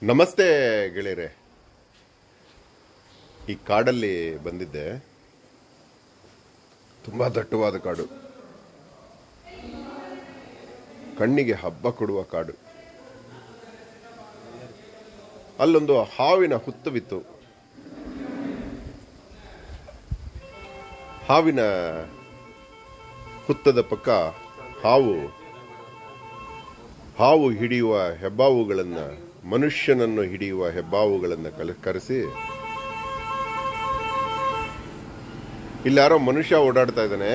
ನಮಸ್ತೆ ಗೆಳೆಯರೆ ಈ ಕಾಡಲ್ಲಿ ಬಂದಿದ್ದೆ ತುಂಬಾ ದಟ್ಟವಾದ ಕಾಡು ಕಣ್ಣಿಗೆ ಹಬ್ಬ ಕೊಡುವ ಕಾಡು ಅಲ್ಲೊಂದು ಹಾವಿನ ಹುತ್ತವಿತ್ತು ಹಾವಿನ ಹುತ್ತದ ಪಕ್ಕ ಹಾವು ಹಾವು ಹಿಡಿಯುವ ಹೆಬ್ಬಾವುಗಳನ್ನ ಮನುಷ್ಯನನ್ನು ಹಿಡಿಯುವ ಹೆಬ್ಬಾವುಗಳನ್ನ ಕಲ ಕರೆಸಿ ಇಲ್ಲಾರೋ ಮನುಷ್ಯ ಓಡಾಡ್ತಾ ಇದ್ದಾನೆ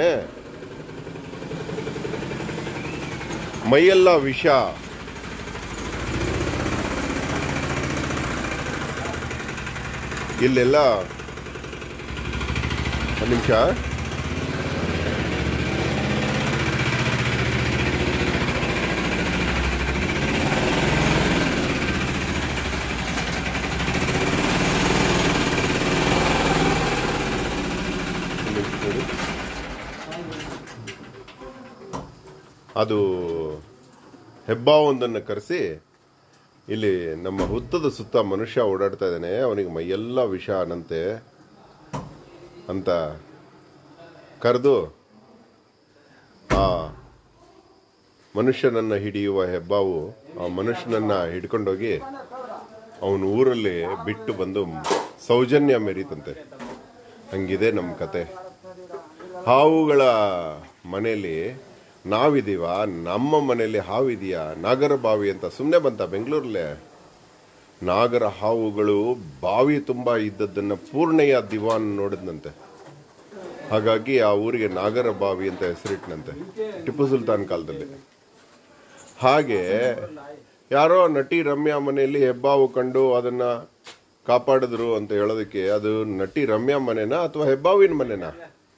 ಮೈಯೆಲ್ಲ ವಿಷ ಇಲ್ಲೆಲ್ಲ ಒಂದು ನಿಮಿಷ ಅದು ಹೆಬ್ಬಾವೊಂದನ್ನು ಕರೆಸಿ ಇಲ್ಲಿ ನಮ್ಮ ಹುತ್ತದ ಸುತ್ತ ಮನುಷ್ಯ ಓಡಾಡ್ತಾ ಇದ್ದಾನೆ ಅವನಿಗೆ ಮೈಯೆಲ್ಲ ವಿಷ ಅನ್ನಂತೆ ಅಂತ ಕರೆದು ಆ ಮನುಷ್ಯನನ್ನ ಹಿಡಿಯುವ ಹೆಬ್ಬಾವು ಆ ಮನುಷ್ಯನನ್ನ ಹಿಡ್ಕೊಂಡೋಗಿ ಅವನ ಊರಲ್ಲಿ ಬಿಟ್ಟು ಬಂದು ಸೌಜನ್ಯ ಮೆರೀತಂತೆ ಹಂಗಿದೆ ನಮ್ಮ ಕತೆ ಹಾವುಗಳ ಮನೆಯಲ್ಲಿ ನಾವಿದೀವ ನಮ್ಮ ಮನೆಯಲ್ಲಿ ಹಾವಿದೆಯಾ ನಾಗರ ಬಾವಿ ಅಂತ ಸುಮ್ಮನೆ ಬಂತ ಬೆಂಗಳೂರಲ್ಲೇ ನಾಗರ ಹಾವುಗಳು ಬಾವಿ ತುಂಬಾ ಇದ್ದದ್ದನ್ನ ಪೂರ್ಣಯ್ಯ ದಿವಾನ್ ನೋಡಿದ್ನಂತೆ ಹಾಗಾಗಿ ಆ ಊರಿಗೆ ನಾಗರ ಬಾವಿ ಅಂತ ಹೆಸರಿಟ್ನಂತೆ ಟಿಪ್ಪು ಸುಲ್ತಾನ್ ಕಾಲದಲ್ಲಿ ಹಾಗೆ ಯಾರೋ ನಟಿ ರಮ್ಯಾ ಮನೆಯಲ್ಲಿ ಹೆಬ್ಬಾವು ಕಂಡು ಅದನ್ನ ಕಾಪಾಡಿದ್ರು ಅಂತ ಹೇಳೋದಕ್ಕೆ ಅದು ನಟಿ ರಮ್ಯಾ ಮನೆನಾ ಅಥವಾ ಹೆಬ್ಬಾವಿನ ಮನೆನಾ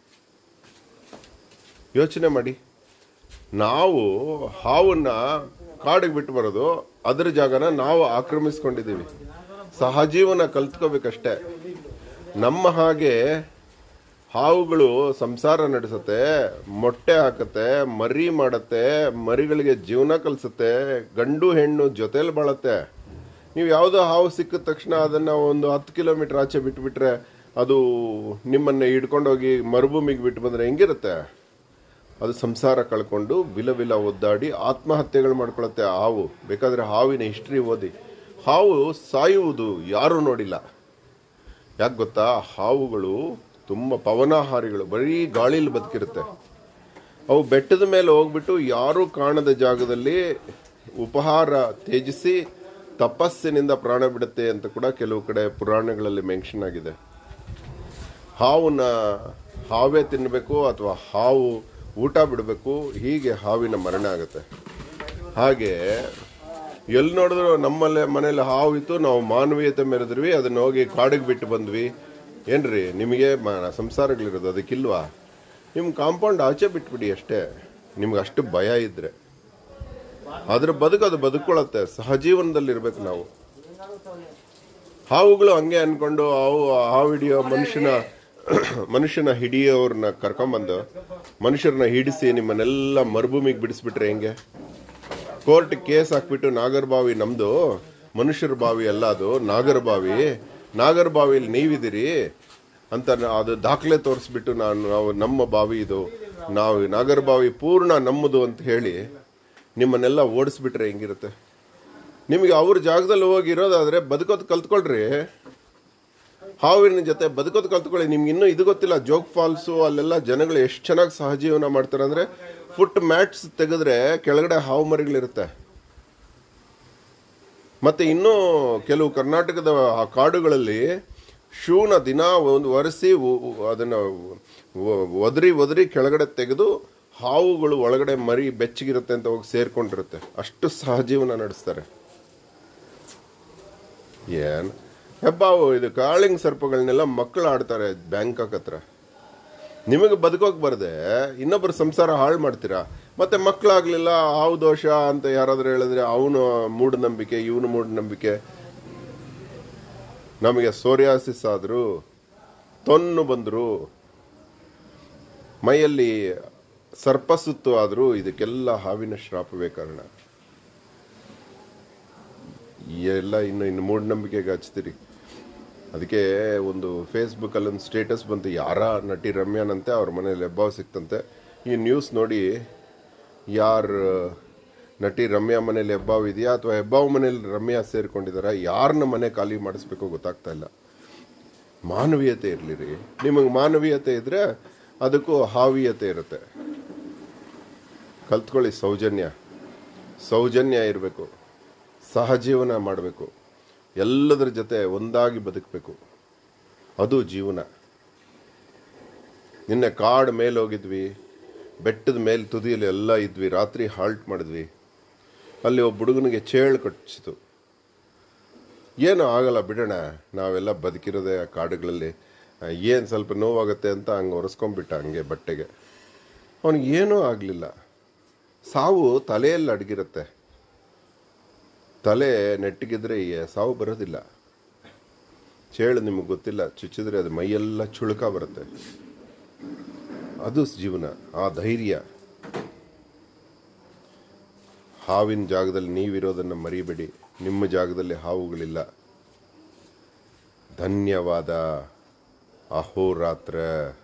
ಯೋಚನೆ ಮಾಡಿ ನಾವು ಹಾವನ್ನ ಕಾಡಿಗೆ ಬಿಟ್ಟು ಬರೋದು ಅದರ ಜಾಗನ ನಾವು ಆಕ್ರಮಿಸ್ಕೊಂಡಿದ್ದೀವಿ ಸಹಜೀವನ ಕಲ್ತ್ಕೋಬೇಕಷ್ಟೇ ನಮ್ಮ ಹಾಗೆ ಹಾವುಗಳು ಸಂಸಾರ ನಡೆಸುತ್ತೆ ಮೊಟ್ಟೆ ಹಾಕತ್ತೆ ಮರಿ ಮಾಡತ್ತೆ ಮರಿಗಳಿಗೆ ಜೀವನ ಕಲಿಸುತ್ತೆ ಗಂಡು ಹೆಣ್ಣು ಜೊತೆಲಿ ಬಾಳತ್ತೆ ನೀವು ಯಾವುದೋ ಹಾವು ಸಿಕ್ಕಿದ ತಕ್ಷಣ ಅದನ್ನ ಒಂದು ಹತ್ತು ಕಿಲೋಮೀಟರ್ ಆಚೆ ಬಿಟ್ಬಿಟ್ರೆ ಅದು ನಿಮ್ಮನ್ನ ಹಿಡ್ಕೊಂಡೋಗಿ ಮರುಭೂಮಿಗೆ ಬಿಟ್ಟು ಬಂದ್ರೆ ಹೆಂಗಿರುತ್ತೆ ಅದು ಸಂಸಾರ ಕಳ್ಕೊಂಡು ವಿಲ ವಿಲ ಒದ್ದಾಡಿ ಆತ್ಮಹತ್ಯೆಗಳು ಮಾಡ್ಕೊಳತ್ತೆ ಆ ಹಾವು ಬೇಕಾದ್ರೆ ಹಾವಿನ ಹಿಸ್ಟ್ರಿ ಓದಿ ಹಾವು ಸಾಯುವುದು ಯಾರೂ ನೋಡಿಲ್ಲ ಯಾಕೆ ಗೊತ್ತಾ ಹಾವುಗಳು ತುಂಬ ಪವನಾಹಾರಿಗಳು ಬರೀ ಗಾಳಿಲಿ ಬದುಕಿರುತ್ತೆ ಅವು ಬೆಟ್ಟದ ಮೇಲೆ ಹೋಗ್ಬಿಟ್ಟು ಯಾರೂ ಕಾಣದ ಜಾಗದಲ್ಲಿ ಉಪಹಾರ ತ್ಯಜಿಸಿ ತಪಸ್ಸಿನಿಂದ ಪ್ರಾಣ ಬಿಡುತ್ತೆ ಅಂತ ಕೂಡ ಕೆಲವು ಕಡೆ ಪುರಾಣಗಳಲ್ಲಿ ಮೆನ್ಷನ್ ಆಗಿದೆ ಹಾವನ್ನ ಹಾವೇ ತಿನ್ನಬೇಕು ಅಥವಾ ಹಾವು ಊಟ ಬಿಡಬೇಕು ಹೀಗೆ ಹಾವಿನ ಮರಣ ಆಗುತ್ತೆ ಹಾಗೆ ಎಲ್ಲಿ ನೋಡಿದ್ರು ನಮ್ಮಲ್ಲೇ ಮನೇಲಿ ಹಾವು ಇತ್ತು ನಾವು ಮಾನವೀಯತೆ ಮೆರೆದ್ವಿ ಅದನ್ನ ಹೋಗಿ ಕಾಡಿಗೆ ಬಿಟ್ಟು ಬಂದ್ವಿ ಏನ್ರಿ ನಿಮಗೆ ಮ- ಸಂಸಾರಗಳಿರೋದು ಅದಕ್ಕಿಲ್ವಾ ನಿಮ್ಮ ಕಾಂಪೌಂಡ್ ಆಚೆ ಬಿಟ್ಬಿಡಿ ಅಷ್ಟೇ ನಿಮ್ಗೆ ಅಷ್ಟು ಭಯ ಇದ್ರೆ ಅದ್ರ ಬದುಕು ಅದು ಬದುಕೊಳತ್ತೆ ಸಹಜೀವನದಲ್ಲಿ ಇರ್ಬೇಕು ನಾವು ಹಾವುಗಳು ಹಂಗೆ ಅನ್ಕೊಂಡು ಹಾವು ಹಾವು ಹಿಡಿಯೋ ಮನುಷ್ಯನ ಮನುಷ್ಯನ ಹಿಡಿಯೋರ್ನ ಕರ್ಕೊಂಬಂದು ಮನುಷ್ಯರನ್ನ ಹಿಡಿಸಿ ನಿಮ್ಮನ್ನೆಲ್ಲ ಮರುಭೂಮಿಗೆ ಬಿಡಿಸ್ಬಿಟ್ರೆ ಹೆಂಗೆ ಕೋರ್ಟ್ ಕೇಸ್ ಹಾಕ್ಬಿಟ್ಟು ನಾಗರ ಬಾವಿ ನಮ್ದು ಮನುಷ್ಯರ ಬಾವಿ ಅಲ್ಲ ಅದು ನಾಗರ ಬಾವಿ ನಾಗರ ಬಾವಿಯಲ್ಲಿ ನೀವಿದ್ದೀರಿ ಅಂತ ನಾ- ಅದು ದಾಖಲೆ ತೋರಿಸ್ಬಿಟ್ಟು ನಾನು ನಾವು ನಮ್ಮ ಬಾವಿ ಇದು ನಾವು ನಾಗರ ಬಾವಿ ಪೂರ್ಣ ನಮ್ಮದು ಅಂತ ಹೇಳಿ ನಿಮ್ಮನ್ನೆಲ್ಲ ಓಡಿಸ್ಬಿಟ್ರೆ ಹೆಂಗಿರುತ್ತೆ ನಿಮಗೆ ಅವ್ರ ಜಾಗದಲ್ಲಿ ಹೋಗಿ ಇರೋದಾದ್ರೆ ಬದುಕೋದು ಕಲ್ತ್ಕೊಳ್ರಿ ಹಾವಿನ ಜೊತೆ ಬದುಕೋದು ಕಲ್ತ್ಕೊಳ್ಳಿ ನಿಮ್ಗೆ ಇನ್ನೂ ಇದು ಗೊತ್ತಿಲ್ಲ ಜೋಗ್ ಫಾಲ್ಸು ಅಲ್ಲೆಲ್ಲ ಜನಗಳು ಎಷ್ಟು ಚೆನ್ನಾಗಿ ಸಹಜೀವನ ಮಾಡ್ತಾರೆ ಅಂದ್ರೆ ಫುಟ್ ಮ್ಯಾಟ್ಸ್ ತೆಗೆದ್ರೆ ಕೆಳಗಡೆ ಹಾವು ಮರಿಗಳಿರುತ್ತೆ ಮತ್ತೆ ಇನ್ನೂ ಕೆಲವು ಕರ್ನಾಟಕದ ಆ ಕಾಡುಗಳಲ್ಲಿ ಶೂನ ದಿನ ಒಂದು ಒರೆಸಿ ಉ- ಉ- ಅದನ್ನ ಒ- ಒದರಿ ಒದರಿ ಕೆಳಗಡೆ ತೆಗೆದು ಹಾವುಗಳು ಒಳಗಡೆ ಮರಿ ಬೆಚ್ಚಗಿರುತ್ತೆ ಅಂತ ಹೋಗಿ ಸೇರ್ಕೊಂಡಿರುತ್ತೆ ಅಷ್ಟು ಸಹಜೀವನ ನಡೆಸ್ತಾರೆ ಏನ್ ಹೆಬ್ಬಾವು ಇದು ಕಾಳಿಂಗ್ ಸರ್ಪಗಳನ್ನೆಲ್ಲ ಮಕ್ಕಳು ಆಡ್ತಾರೆ ಬ್ಯಾಂಕಾಕ್ ಹತ್ರ ನಿಮಗೆ ಬದುಕೋಕ್ ಬರ್ದೆ ಇನ್ನೊಬ್ಬರ ಸಂಸಾರ ಹಾಳು ಮಾಡ್ತೀರಾ ಮತ್ತೆ ಮಕ್ಕಳಾಗ್ಲಿಲ್ಲ ಹಾವು ದೋಷ ಅಂತ ಯಾರಾದ್ರೂ ಹೇಳಿದ್ರೆ ಅವನು ಮೂಢನಂಬಿಕೆ ಇವನು ಮೂಢನಂಬಿಕೆ ನಮಗೆ ಸೋರಿಯಾಸಿಸ್ ಆದ್ರು ತೊನ್ನು ಬಂದ್ರು ಮೈಯಲ್ಲಿ ಸರ್ಪಸುತ್ತು ಆದ್ರೂ ಇದಕ್ಕೆಲ್ಲ ಹಾವಿನ ಶ್ರಾಪವೇ ಕಾರಣ ಈ ಎಲ್ಲ ಇನ್ನು ಇನ್ನು ಮೂಢನಂಬಿಕೆಗೆ ಹಚ್ತೀರಿ ಅದಕ್ಕೆ ಒಂದು ಫೇಸ್ಬುಕ್ಕಲ್ಲಿ ಒಂದು ಸ್ಟೇಟಸ್ ಬಂತು ಯಾರ ನಟಿ ರಮ್ಯಾನಂತೆ ಅವ್ರ ಮನೇಲಿ ಹೆಬ್ಬಾವ್ ಸಿಕ್ತಂತೆ ಈ ನ್ಯೂಸ್ ನೋಡಿ ಯಾರು ನಟಿ ರಮ್ಯಾ ಮನೇಲಿ ಹೆಬ್ಬಾವ್ ಇದೆಯಾ ಅಥವಾ ಹೆಬ್ಬಾವ್ ಮನೇಲಿ ರಮ್ಯಾ ಸೇರ್ಕೊಂಡಿದಾರ ಯಾರನ್ನ ಮನೆ ಖಾಲಿ ಮಾಡಿಸ್ಬೇಕು ಗೊತ್ತಾಗ್ತಾ ಇಲ್ಲ ಮಾನವೀಯತೆ ಇರಲಿ ರೀ ನಿಮಗೆ ಮಾನವೀಯತೆ ಇದ್ರೆ ಅದಕ್ಕೂ ಹಾವೀಯತೆ ಇರುತ್ತೆ ಕಲ್ತ್ಕೊಳ್ಳಿ ಸೌಜನ್ಯ ಸೌಜನ್ಯ ಇರಬೇಕು ಸಹಜೀವನ ಮಾಡಬೇಕು ಎಲ್ಲದರ ಜೊತೆ ಒಂದಾಗಿ ಬದುಕಬೇಕು ಅದು ಜೀವನ ನಿನ್ನೆ ಕಾಡು ಮೇಲೆ ಹೋಗಿದ್ವಿ ಬೆಟ್ಟದ ಮೇಲೆ ತುದಿಯಲ್ಲಿ ಎಲ್ಲ ಇದ್ವಿ ರಾತ್ರಿ ಹಾಲ್ಟ್ ಮಾಡಿದ್ವಿ ಅಲ್ಲಿ ಒಬ್ಬ ಹುಡುಗನಿಗೆ ಚೇಳು ಕಟ್ಟಿಸಿತು ಏನೂ ಆಗಲ್ಲ ಬಿಡೋಣ ನಾವೆಲ್ಲ ಬದುಕಿರೋದೇ ಆ ಕಾಡುಗಳಲ್ಲಿ ಏನು ಸ್ವಲ್ಪ ನೋವಾಗುತ್ತೆ ಅಂತ ಹಂಗೆ ಒರೆಸ್ಕೊಂಡ್ಬಿಟ್ಟ ಹಂಗೆ ಬಟ್ಟೆಗೆ ಅವನಿಗೆ ಏನೂ ಆಗಲಿಲ್ಲ ಸಾವು ತಲೆಯಲ್ಲಿ ಅಡಗಿರುತ್ತೆ ತಲೆ ನೆಟ್ಟಿಗಿದ್ರೆ ಈ ಸಾವು ಬರೋದಿಲ್ಲ ಚೇಳು ನಿಮಗೆ ಗೊತ್ತಿಲ್ಲ ಚುಚ್ಚಿದ್ರೆ ಅದು ಮೈಯೆಲ್ಲ ಚುಳುಕ ಬರುತ್ತೆ ಅದು ಜೀವನ ಆ ಧೈರ್ಯ ಹಾವಿನ ಜಾಗದಲ್ಲಿ ನೀವಿರೋದನ್ನು ಮರಿಬೇಡಿ ನಿಮ್ಮ ಜಾಗದಲ್ಲಿ ಹಾವುಗಳಿಲ್ಲ ಧನ್ಯವಾದ ಅಹೋರಾತ್ರ